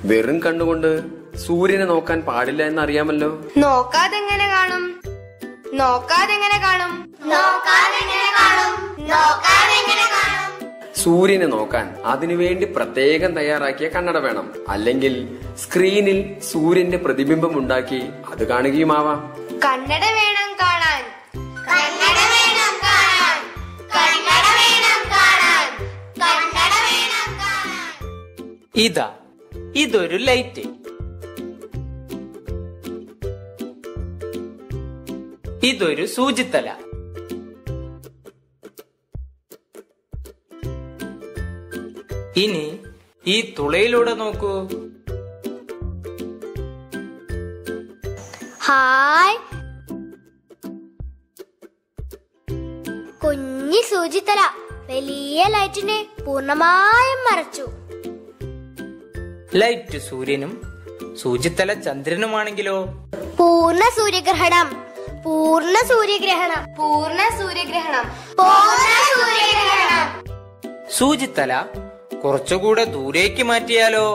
വെറും കണ്ണുകൊണ്ട് സൂര്യനെ നോക്കാൻ പാടില്ല എന്നറിയാമല്ലോ നോക്കാതെങ്ങനെ കാണും നോക്കാതെങ്ങനെ കാണും നോക്കാതെങ്ങനെ കാണും നോക്കാതെങ്ങനെ കാണും സൂര്യനെ നോക്കാൻ അതിനുവേണ്ടി പ്രത്യേകം തയ്യാറാക്കിയ കണ്ണട വേണം അല്ലെങ്കിൽ സ്ക്രീനിൽ സൂര്യന്റെ പ്രതിബിംബം ഉണ്ടാക്കി അത് കാണുകയുമാവാം കണ്ണട വേണം കാണാൻ കണ്ണട വേണം കാണാൻ കണ്ണട വേണം കാണാൻ കണ്ണട വേണം കാണാൻ ഇതാ ഇതൊരു ലൈറ്റ് ഇതൊരു സൂചിത്തല ഇനി ഈ തുളയിലൂടെ നോക്കൂ ഹായ് കുഞ്ഞി സൂചിത്തല വലിയ ലൈറ്റിനെ പൂർണ്ണമായും മറച്ചു ലൈറ്റ് സൂര്യനും സൂചിത്തല ചന്ദ്രനുമാണെങ്കിലോ പൂർണ്ണ സൂര്യഗ്രഹണം പൂർണ്ണ സൂര്യഗ്രഹണം പൂർണ്ണ സൂര്യഗ്രഹണം പൂർണ്ണ സൂര്യഗ്രഹണം സൂചിത്തല കുറച്ചുകൂടെ ദൂരേക്ക് മാറ്റിയാലോ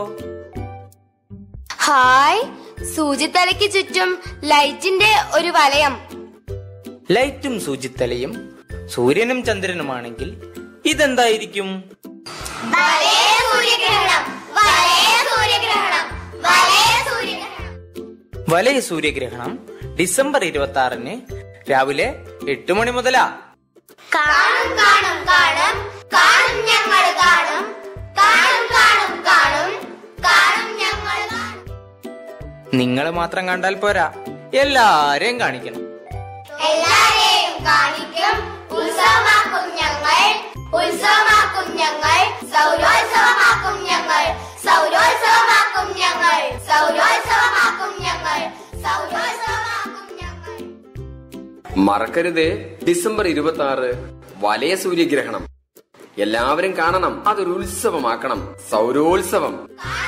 ഹായ് സൂചിത്തലയ്ക്ക് ചുറ്റും ലൈറ്റിന്റെ ഒരു വലയം ലൈറ്റും സൂചിത്തലയും സൂര്യനും ചന്ദ്രനുമാണെങ്കിൽ ഇതെന്തായിരിക്കും വലയ സൂര്യഗ്രഹണം വലയ സൂര്യഗ്രഹണം വലയ സൂര്യഗ്രഹണം വലയ സൂര്യഗ്രഹണം ഡിസംബർ ഇരുപത്തി ആറിന് രാവിലെ എട്ട് മണി മുതലാ കാണും കാണും കാണും കാണും ഞങ്ങൾ കാണും കാണും കാണും കാണും കാണും ഞങ്ങൾ കാണും നിങ്ങൾ മാത്രം കണ്ടാൽ പോരാ എല്ലാരെയും കാണിക്കണം എല്ലാരെയും കാണിക്കും ഉത്സവമാക്കും ഞങ്ങൾ ഉത്സവമാക്കും ഞങ്ങൾ സൗരോത്സവമാക്കും ഞങ്ങൾ സൗരോത്സവമാക്കും ഞങ്ങൾ സൗരോത്സവമാക്കും ഞങ്ങൾ സൗരോത്സവമാക്കും ഞങ്ങൾ മറക്കരുതേ ഡിസംബർ ഇരുപത്തി ആറ് വലയ സൂര്യഗ്രഹണം എല്ലാവരും കാണണം അതൊരു ഉത്സവമാക്കണം സൗരോത്സവം കാണും